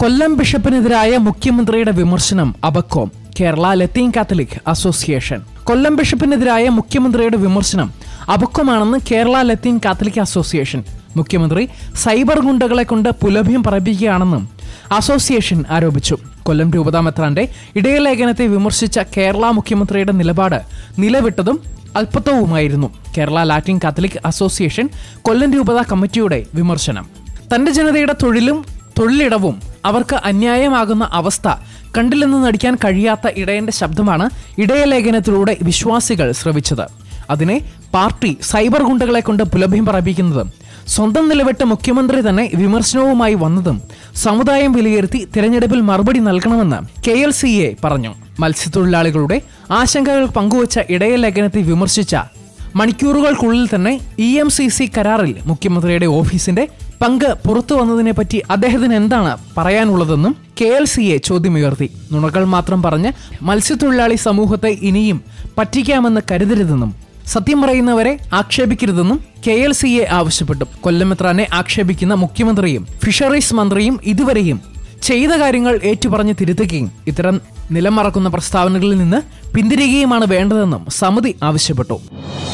കൊല്ലം ബിഷപ്പിനെതിരായ മുഖ്യമന്ത്രിയുടെ വിമർശനം അബക്കോം കേരള ലത്തീൻ കാത്തലിക് അസോസിയേഷൻ കൊല്ലം ബിഷപ്പിനെതിരായ മുഖ്യമന്ത്രിയുടെ വിമർശനം അബക്കമാണെന്ന് കേരള ലത്തീൻ കാത്തലിക് അസോസിയേഷൻ മുഖ്യമന്ത്രി സൈബർ ഗുണ്ടകളെ കൊണ്ട് പുലഭ്യം പറപ്പിക്കുകയാണെന്നും അസോസിയേഷൻ ആരോപിച്ചു കൊല്ലം രൂപതാ മെത്രാന്റെ ഇടയലേഖനത്തെ വിമർശിച്ച കേരള മുഖ്യമന്ത്രിയുടെ നിലപാട് നിലവിട്ടതും അല്പത്വവുമായിരുന്നു Kerala Latin Catholic Association Kollam രൂപതാ കമ്മിറ്റിയുടെ വിമർശനം തന്റെ ജനതയുടെ തൊഴിലും തൊഴിലിടവും അവർക്ക് അന്യായമാകുന്ന അവസ്ഥ കണ്ടില്ലെന്ന് നടിക്കാൻ കഴിയാത്ത ഇടയന്റെ ശബ്ദമാണ് ഇടയലേഖനത്തിലൂടെ വിശ്വാസികൾ ശ്രവിച്ചത് അതിനെ പാർട്ടി സൈബർ ഗുണ്ടകളെ കൊണ്ട് പുലഭ്യം പറപ്പിക്കുന്നതും സ്വന്തം നിലവിട്ട മുഖ്യമന്ത്രി തന്നെ വിമർശനവുമായി വന്നതും സമുദായം വിലയിരുത്തി തിരഞ്ഞെടുപ്പിൽ മറുപടി നൽകണമെന്ന് കെ എൽ സി എ പറഞ്ഞു മത്സ്യത്തൊഴിലാളികളുടെ ആശങ്കകൾ പങ്കുവച്ച ഇടയലേഖനത്തെ വിമർശിച്ച മണിക്കൂറുകൾക്കുള്ളിൽ തന്നെ ഇ എം സി സി കരാറിൽ മുഖ്യമന്ത്രിയുടെ ഓഫീസിന്റെ പങ്ക് പുറത്തു വന്നതിനെ പറ്റി അദ്ദേഹത്തിന് എന്താണ് പറയാനുള്ളതെന്നും കെ എൽ സി എ ചോദ്യമുയർത്തി നുണകൾ മാത്രം പറഞ്ഞ് മത്സ്യത്തൊഴിലാളി സമൂഹത്തെ ഇനിയും പറ്റിക്കാമെന്ന് കരുതരുതെന്നും സത്യം പറയുന്നവരെ ആക്ഷേപിക്കരുതെന്നും കെ എൽ സി എ ആവശ്യപ്പെട്ടു കൊല്ലമെത്രാനെ ആക്ഷേപിക്കുന്ന മുഖ്യമന്ത്രിയും ഫിഷറീസ് മന്ത്രിയും ഇതുവരെയും ചെയ്ത കാര്യങ്ങൾ ഏറ്റുപറഞ്ഞ് തിരുത്തുകയും ഇത്തരം നിലമറക്കുന്ന പ്രസ്താവനകളിൽ നിന്ന് പിന്തിരിയുകയുമാണ് വേണ്ടതെന്നും സമിതി ആവശ്യപ്പെട്ടു